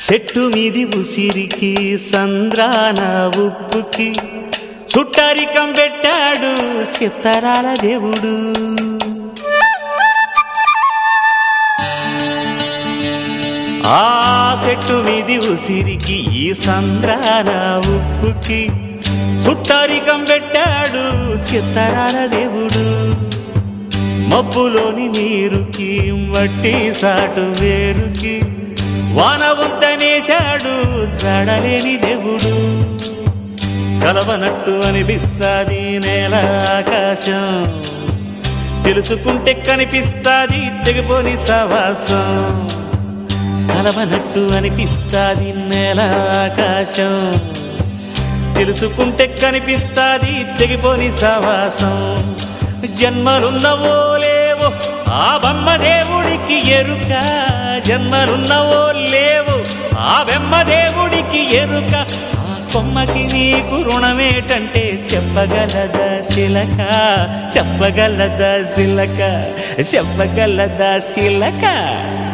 చెట్టు మీది ఉసిరికి సంద్రాన ఉప్పుకి చుట్టరికం పెట్టాడు సిత్తరాల దేవుడు ఆ చెట్టు మీది ఉసిరికి ఈ సంద్రాన ఉప్పుకి చుట్టరికం పెట్టాడు సిత్తరాల దేవుడు మబ్బులోని నీరుకి మట్టి సాటు వేరుకి వాన వంతనేశాడు జడలేని దేవుడు కలవనట్టు అనిపిస్తాది నేల ఆకాశం తెలుసుకుంటే కనిపిస్తాది తెగిపోని సవాసం కలవనట్టు అనిపిస్తాది నేల ఆకాశం తెలుసుకుంటే కనిపిస్తాది తెగిపోని సవాసం జన్మలున్నవో లేవో ఆ బొమ్మ దేవుడికి ఎరుక జన్మలున్నవో లేవో ఆ బెమ్మ దేవుడికి ఎరుక ఆ కొమ్మకి నీకు రుణమేటంటే చెప్పగలదా శిలక చెప్పగలదా శిలక చెప్పగలదా శిలక